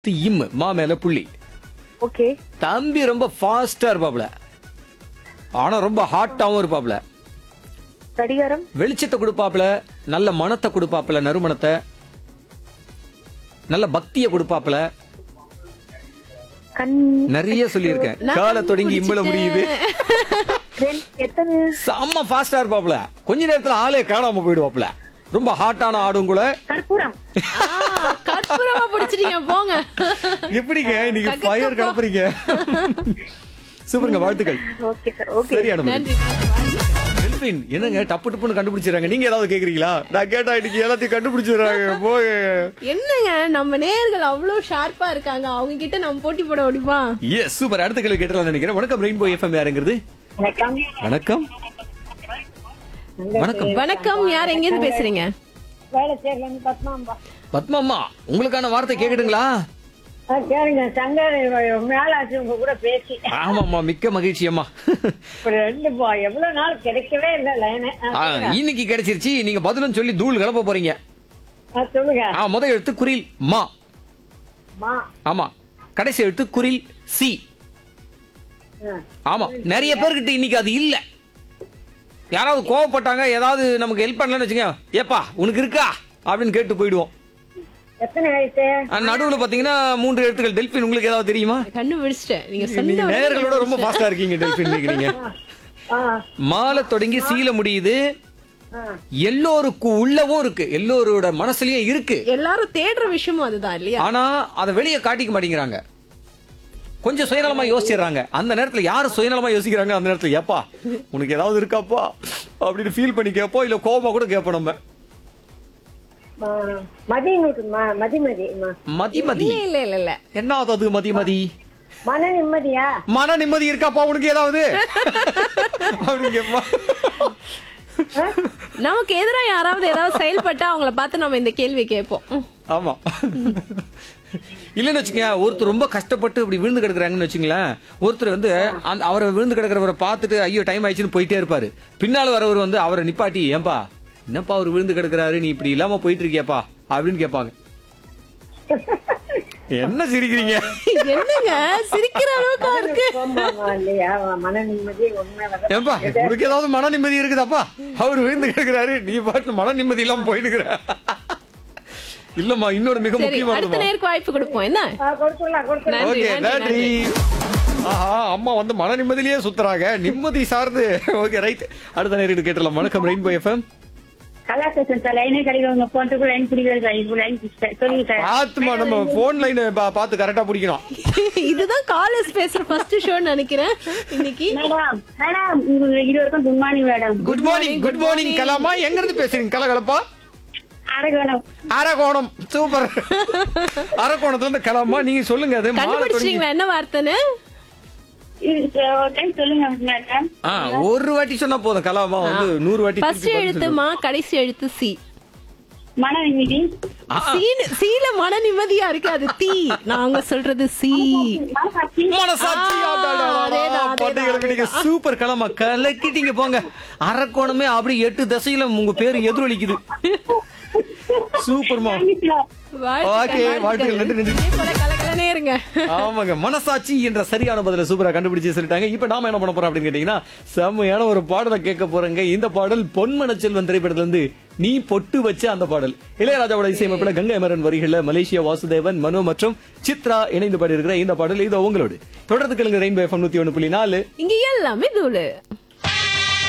இம் மா மேல புள்ளி ஓகே தம்பி ரொம்ப ஃபாஸ்டா இருப்பாப்ல ஆனா ரொம்ப ஹாட்டாவும் இருப்பாப்ல கடிகாரம் வெளிச்சத்தை கொடுப்பாப்ல நல்ல மனத்தை கொடுப்பாப்ல நறுமணத்தை நல்ல பக்திய கொடுப்பாப்ல கண் நிறைய சொல்லியிருக்கேன் காலை தொடங்கி இம்பள முடியுது ரெண்டு- எத்தனை செம்ம ஃபாஸ்டா இருப்பாப்ல கொஞ்ச நேரத்துல ஆளே காணாம போயிடுவாப்ல ரொம்ப ஹாட்டான ஆடும் கூட கற்பூரம் ஆ, கற்பூரமா பிடிச்சிட்டீங்க போங்க எப்படிங்க நீங்க ஃபயர் கிளப்புறீங்க சூப்பருங்க வாழ்த்துக்கள் ஓகே சார் ஓகே சரியான பதில். நன்றி டெல்பின் என்னங்க டப்பு டப்புன்னு கண்டுபிடிச்சிடறாங்க நீங்க ஏதாவது கேக்குறீங்களா நான் கேட்டா இன்னைக்கு எல்லாத்தையும் கண்டுபிடிச்சிடுறாங்க போய் என்னங்க நம்ம நேர்கள் அவ்வளவு ஷார்ப்பா இருக்காங்க அவங்க கிட்ட நம்ம போட்டி போட முடியுமா எஸ் சூப்பர் அடுத்த கேள்வி கேட்டலாம் நினைக்கிறேன் வணக்கம் ரெயின்போ எஃப்எம் யாருங்கிறது வணக்கம் வணக்கம் வணக்கம் வணக்கம் யார் எங்க இருந்து பேசுறீங்க வேலை செய்யலன்னு பத்மாம்பா பத்மா அம்மா உங்களுக்கான வார்த்தை கேக்குதுங்களா கேளுங்க சங்கர் மேலாச்சு உங்க கூட பேசி ஆமாம்மா மிக்க மகிழ்ச்சி அம்மா ஒரு ரெண்டு பா- எவ்வளவு நாள் கிடைக்கவே இல்லை லைனு ஆ, இன்னைக்கு கிடைச்சிருச்சு நீங்க பதிலும் சொல்லி தூள் கிளப்ப போறீங்க சொல்லுங்க ஆ முத எழுத்து குரில் மா மா ஆமா கடைசி எழுத்து குரில் சி ஆ. ஆமா நிறைய பேர்கிட்ட இன்னைக்கு அது இல்ல யாராவது கோவப்பட்டாங்க ஏதாவது நமக்கு ஹெல்ப் பண்ணலன்னு வச்சுங்க ஏப்பா உனக்கு இருக்கா அப்படின்னு கேட்டு போயிடுவோம் எத்தனை வயசு ஆ, நடுவுல பாத்தீங்கன்னா மூன்று எழுத்துக்கள் டெல்பின் உங்களுக்கு ஏதாவது தெரியுமா கண்டுபிடிச்சிட்டேன் நீங்க நீங்க சொன்ன உடனே நேயர்களோட ரொம்ப ஃபாஸ்டா இருக்கீங்க டெல்பின் நீங்க ஆ மாலை தொடங்கி சீல முடியுது ஆ எல்லோருக்கு உள்ளவும் இருக்கு எல்லோரோட மனசுலயும் இருக்கு எல்லாரும் தேடுற விஷயமும் அதுதான் இல்லையா ஆனா அதை வெளியே காட்டிக்க மாட்டேங்கிறாங்க கொஞ்சம் சுயநலமா யோசிச்சிடுறாங்க அந்த நேரத்துல யாரு சுயநலமா யோசிக்கிறாங்க அந்த நேரத்துல ஏப்பா உனக்கு ஏதாவது இருக்காப்பா அப்படின்னு ஃபீல் பண்ணி கேட்போம் இல்ல கோபமா கூட கேட்போம் நம்ம ஆ. மதி நூற்று ம- மதி மதி ம- மதி மதி இல்ல இல்ல இல்ல இல்ல என்ன அது மதி மதி மன நிம்மதியா மன நிம்மதி இருக்காப்பா உனக்கு ஏதாவது அப்படின்னு கேட்பா நமக்கு எதிரா யாராவது ஏதாவது செயல்பட்டா அவங்கள பார்த்து நம்ம இந்த கேள்வி கேட்போம் ம். ஆமா இல்லன்னு வச்சுக்கங்க ஒருத்தர் ரொம்ப கஷ்டப்பட்டு இப்படி விழுந்து கிடக்குறாங்கன்னு வச்சுங்களேன் ஒருத்தர் வந்து அந்த அவரை விழுந்து கிடக்குறவரை பார்த்துட்டு ஐயோ டைம் ஆயிடுச்சுன்னு போயிட்டே இருப்பாரு பின்னால வரவர் வந்து அவரை நிப்பாட்டி ஏன்பா என்னப்பா அவர் விழுந்து கிடக்குறாரு நீ இப்படி இல்லாம போயிட்டு இருக்கியாப்பா அப்படின்னு கேட்பாங்க என்ன சிரிக்கிறீங்க என்னங்க சிரிக்கிற அளவுக்கா இருக்கு ஆமா, இல்லையா மன நிம்மதி உண்மை வர ஏன்பா உனக்கு ஏதாவது மன நிம்மதி இருக்குதாப்பா அவர் விழுந்து கிடக்குறாரு நீ பாட்டு மன நிம்மதி இல்லாம போயிட்டு இல்லம்மா இன்னொரு மிக சரி அடுத்த முக்கியமானது நேருக்கு வாய்ப்பு கொடுப்போம் என்ன ஆ, கொடுத்துடலாம் கொடுத்துடலாம் நன்றி ஓகே நன்றி நன்றி நன்றி ஆஹா அம்மா வந்து மன நிம்மதியிலேயே சுத்துறாங்க நிம்மதி சார்ந்து ஓகே ரைட் அடுத்த நேரம் கேட்டலாம் வணக்கம் ரெயின்போ எஃப்எம் கலாசேஷன் சார் லைனே கிடைக்கிறவங்க போன்றதுக்கு லைன் பிடிக்கிறது சார் இது லைன் சார் சொல்லுங்க சார் பாத்துமா நம்ம போன் லைன் பார்த்து கரெக்டா பிடிக்கணும் இதுதான் காலேஜ் பேசுற ஃபர்ஸ்ட் ஷோன்னு நினைக்கிறேன் இன்னைக்கு மேடம் மேடம் உங்களுக்கு இது வரைக்கும் good morning madam good morning good morning கலாமா எங்க இருந்து பேசுறீங்க கலகலப்பா அரகணம் அரகோணம் சூப்பர் அரகோணத்துல இருந்து கலாமா நீங்க சொல்லுங்க அது மாலை தொடங்கி கண்டுபிடிச்சிட்டீங்களா என்ன வார்த்தைன்னு டைம் சொல்லுங்க மேடம் ஆ, ஒரு வாட்டி சொன்னா போதும் கலாமா வந்து நூறு வாட்டி ஃபர்ஸ்ட் திருப்பி பதில் எழுத்து சொல்லுங்க. மா கடைசி எழுத்து சி மன நிம்மதி சீனு- சீல மன நிம்மதியா இருக்கு அது தீ நாங்க சொல்றது சி மனசாட்சி மனசாட்சி ஆ, அடடடடா. அதேதான், பாட்டு அதேதான், கிளம்பிட்டீங்க. சூப்பர் கலமா கலக்கிட்டீங்க போங்க அரக்கோணமே அப்படி எட்டு திசையில உங்க பேரு எதிரொலிக்குது சூப்பர்மா ஓகே வாழ்த்துக்கள் நன்றி நன்றி கலகலனே இருங்க ஆமாங்க மனசாட்சி என்ற சரியான பதில சூப்பரா கண்டுபிடிச்சு சொல்லிட்டாங்க இப்ப நாம என்ன பண்ண போறோம் அப்படின்னு கேட்டீங்கன்னா செம்மையான ஒரு பாடலை கேட்க போறேங்க இந்த பாடல் பொன்மன செல்வன் திரைப்படத்துல இருந்து நீ பொட்டு வச்ச அந்த பாடல் இளையராஜாவோட இசையமைப்புல கங்கை அமரன் வரிகள்ல மலேசியா வாசுதேவன் மனு மற்றும் சித்ரா இணைந்து பாடியிருக்கிற இந்த பாடல் இது உங்களோடு தொடர்ந்து கேளுங்க ரெயின்போ எஃப்எம் நூத்தி ஒண்ணு புள்ளி நாலு இங்க எல்லாமே தூளு